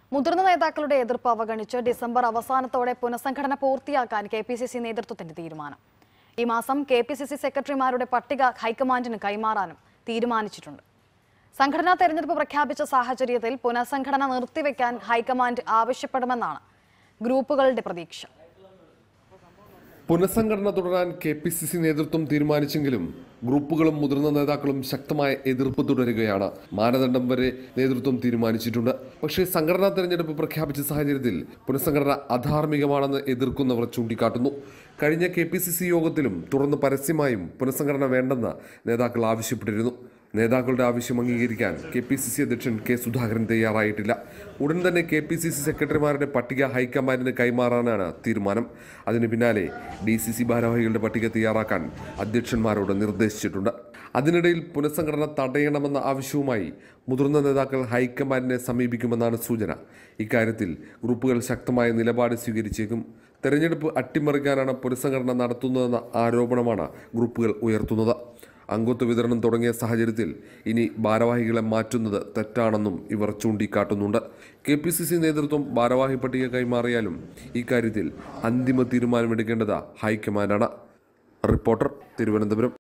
മുതിർന്ന നേതാക്കളുടെ എതിർപ്പ് അവഗണിച്ച് ഡിസംബർ അവസാനത്തോടെ പുനഃസംഘടന പൂർത്തിയാക്കാൻ കെ പി സി സി നേതൃത്വത്തിന്റെ തീരുമാനം ഈ മാസം കെ പി സി സി സെക്രട്ടറിമാരുടെ പട്ടിക ഹൈക്കമാൻഡിന് കൈമാറാനും തീരുമാനിച്ചിട്ടുണ്ട് സംഘടനാ തെരഞ്ഞെടുപ്പ് പ്രഖ്യാപിച്ച സാഹചര്യത്തിൽ പുനഃസംഘടന നിർത്തിവെക്കാൻ ഹൈക്കമാൻഡ് ആവശ്യപ്പെടുമെന്നാണ് ഗ്രൂപ്പുകളുടെ പ്രതീക്ഷ പുനഃസംഘടന തുടരാൻ കെ പി സി സി നേതൃത്വം തീരുമാനിച്ചെങ്കിലും ഗ്രൂപ്പുകളും മുതിർന്ന നേതാക്കളും ശക്തമായ എതിർപ്പ് തുടരുകയാണ് മാനദണ്ഡം വരെ നേതൃത്വം തീരുമാനിച്ചിട്ടുണ്ട് പക്ഷേ സംഘടനാ തെരഞ്ഞെടുപ്പ് പ്രഖ്യാപിച്ച സാഹചര്യത്തിൽ പുനഃസംഘടന അധാർമികമാണെന്ന് എതിർക്കുന്നവർ ചൂണ്ടിക്കാട്ടുന്നു കഴിഞ്ഞ കെ പി സി സി യോഗത്തിലും തുറന്ന് പരസ്യമായും പുനഃസംഘടന വേണ്ടെന്ന് നേതാക്കൾ ആവശ്യപ്പെട്ടിരുന്നു നേതാക്കളുടെ ആവശ്യം അംഗീകരിക്കാൻ കെ പി സി സി അധ്യക്ഷൻ കെ സുധാകരൻ തയ്യാറായിട്ടില്ല ഉടൻ തന്നെ കെ പി സി സി സെക്രട്ടറിമാരുടെ പട്ടിക ഹൈക്കമാൻഡിന് കൈമാറാനാണ് തീരുമാനം അതിന് പിന്നാലെ ഡി സി സി ഭാരവാഹികളുടെ പട്ടിക തയ്യാറാക്കാൻ അധ്യക്ഷന്മാരോട് നിർദ്ദേശിച്ചിട്ടുണ്ട് അതിനിടയിൽ പുനഃസംഘടന തടയണമെന്ന ആവശ്യവുമായി മുതിർന്ന നേതാക്കൾ ഹൈക്കമാൻഡിനെ സമീപിക്കുമെന്നാണ് സൂചന ഇക്കാര്യത്തിൽ ഗ്രൂപ്പുകൾ ശക്തമായ നിലപാട് സ്വീകരിച്ചേക്കും തെരഞ്ഞെടുപ്പ് അട്ടിമറിക്കാനാണ് പുനഃസംഘടന നടത്തുന്നതെന്ന ആരോപണമാണ് ഗ്രൂപ്പുകൾ ഉയർത്തുന്നത് അംഗത്വ വിതരണം തുടങ്ങിയ സാഹചര്യത്തിൽ ഇനി ഭാരവാഹികളെ മാറ്റുന്നത് തെറ്റാണെന്നും ഇവർ ചൂണ്ടിക്കാട്ടുന്നുണ്ട് കെ പി സി സി നേതൃത്വം ഭാരവാഹി പട്ടിക കൈമാറിയാലും ഇക്കാര്യത്തിൽ അന്തിമ തീരുമാനമെടുക്കേണ്ടത് ഹൈക്കമാൻഡാണ് റിപ്പോർട്ടർ തിരുവനന്തപുരം